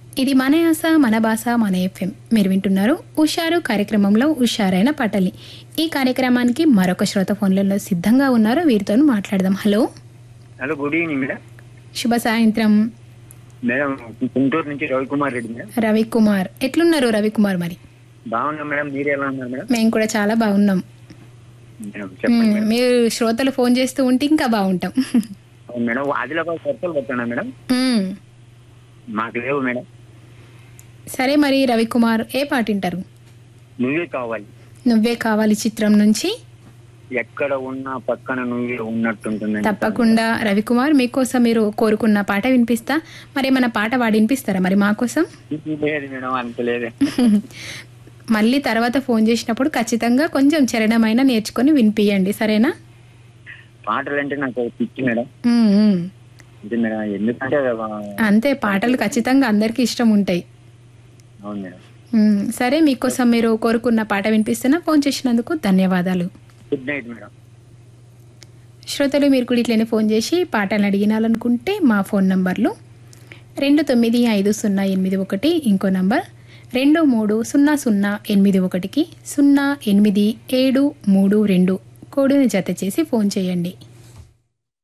ఇది మన యాస మన భాష మన ఎఫ్ఎం మీరు వింటున్నారు ఉషారు కార్యక్రమంలో ఉషారైన పటలి ఈ కార్యక్రమానికి మరొక శ్రోత ఫోన్లలో సిద్ధంగా ఉన్నారు వీరితో మాట్లాడదాం hello hello good evening madam శుభ సాయంత్రం మేడం గుంటూరు నుంచి రవికుమార్ రెడ్డి మేడం రవికుమార్ ఎట్లున్నారు రవికుమార్ మరి బాగున్నాం మేడం మీరు ఎలా ఉన్నారు మేడం మేము కూడా చాలా బాగున్నాం మేడం చెప్పండి మ్మ్, మేడం మీరు శ్రోతలు ఫోన్ చేస్తూ ఉంటే ఇంకా బాగుంటాం అవును మేడం ఆదిలాబాద్ సర్కల్ పట్టానా మేడం మ్మ్. మాకు లేవు మేడం సరే మరి రవికుమార్ ఏ పాట వింటారు నువ్వే కావాలి నువ్వే కావాలి చిత్రం నుంచి ఎక్కడ ఉన్నా పక్కన నువ్వే ఉన్నట్టుంటుంది తప్పకుండా రవికుమార్ మీకోసం మీరు కోరుకున్న పాట వినిపిస్తా మరి మన పాట వాడి వినిపిస్తారా మరి మా కోసం లేదు మేడం అంత లేదే మళ్ళీ తర్వాత ఫోన్ చేసినప్పుడు ఖచ్చితంగా కొంచెం చరణమైనా నేర్చుకొని వినిపియండి సరేనా పాటలు అంటే నాకు ఒక పిచ్చి మేడం ఉమ్, ఉమ్. ఇది మేడం ఎందుకంటే ఆ, అంతే పాటలు ఖచ్చితంగా అందరికీ ఇష్టం ఉంటాయి అవును మేడం ఉమ్, సరే మీకోసం మీరు కోరుకున్న పాట వినిపిస్తున్నా ఫోన్ చేసినందుకు ధన్యవాదాలు గుడ్ నైట్ మేడం శ్రోతలు మీరు కూడా ఇట్లనే ఫోన్ చేసి పాటలు అడిగినాలనుకుంటే మా ఫోన్ నంబర్లు రెండు తొమ్మిది ఐదు సున్నా ఎనిమిది ఒకటి ఇంకో నంబర్ రెండు మూడు సున్నా సున్నా ఎనిమిది ఒకటికి సున్నా ఎనిమిది ఏడు మూడు రెండు కోడుని జత చేసి ఫోన్ చేయండి